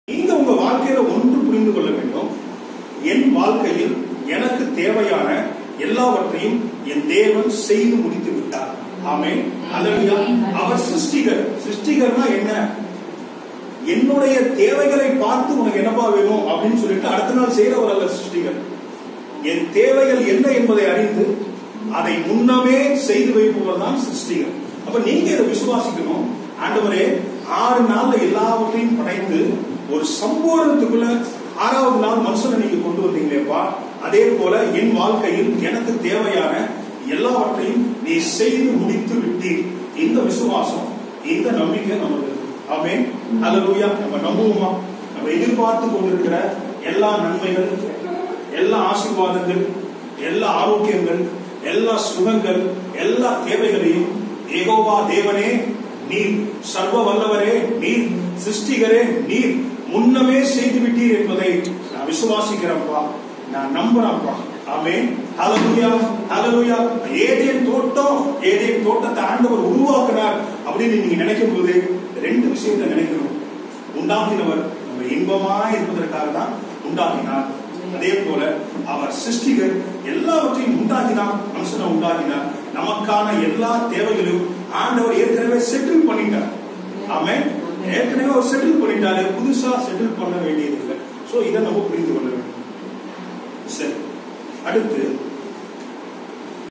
நீங்க உங்க வாழ்க்கையில ஒன்று புரிந்து கொள்ள வேண்டும் என் வாழ்க்கையில் எனக்கு தேவையான எல்லாவற்றையும் என் தேவன் செய்து முடித்து விட்டார் ஆமென் அல்லேலூயா அவர் சிருஷ்டிகர் சிருஷ்டிகர்னா என்ன என்னுடைய தேவைகளை பார்த்து உனக்கு என்னப்பா வேணும் அப்படின்னு சொல்லிட்டு அடுத்த நாள் செய்யறவர் அல்ல சிருஷ்டிகர் என் தேவைகள் என்ன என்பதை அறிந்து அதை முன்னமே செய்து வைப்பவர் தான் சிருஷ்டிகர் அப்ப நீங்க இதை விசுவாசிக்கணும் ஆண்டவரே ஆறு நாள்ல எல்லாவற்றையும் படைத்து ஒரு சம்பூரணத்துக்குள்ள ஆறாவது நாள் மனுஷனை நீங்க கொண்டு வந்தீங்களேப்பா அதே போல என் வாழ்க்கையில் எனக்கு தேவையான எல்லாவற்றையும் நீ செய்து முடித்து விட்டீர் இந்த விசுவாசம் இந்த நம்பிக்கை நமக்கு இருக்கு. ஆமென் அல்லேலூயா நம்ம நம்புவோமா நம்ம எதிர்பார்த்து கொண்டிருக்கிற எல்லா நன்மைகள் எல்லா ஆசீர்வாதங்கள் எல்லா ஆரோக்கியங்கள் எல்லா சுகங்கள் எல்லா தேவைகளையும் ஏகோவா தேவனே நீர் சர்வ வல்லவரே நீர் சிருஷ்டிகரே நீர் முன்னமே செய்து விட்டீர் என்பதை நான் விசுவாசிக்கிறேன்ப்பா நான் நம்புறேன்ப்பா ஆமென் ஹalleluya ஹalleluya ஏதேன் தோட்டம் ஏதேன் தோட்டத்தை ஆண்டவர் உருவாக்கினார் அப்படின்னு நீங்க நினைக்கும் போது ரெண்டு விஷயத்தை நினைக்கணும் உண்டாக்கினவர் நம்ம இன்பமா இருப்பதற்காக தான் உண்டாக்கினார் அதே போல அவர் சிருஷ்டிகர் எல்லாவற்றையும் உண்டாக்கினார் மனுஷனை உண்டாக்கினார் நமக்கான எல்லா தேவைகளையும் ஆண்டவர் ஏற்கனவே செட்டில் பண்ணிட்டார் ஆமென் ஏற்கனவே அவர் செட்டில் பண்ணிட்டாரு புதுசா செட்டில் பண்ண வேண்டியது இல்லை சோ இதை நம்ம புரிந்து கொள்ள வேண்டும் சரி அடுத்து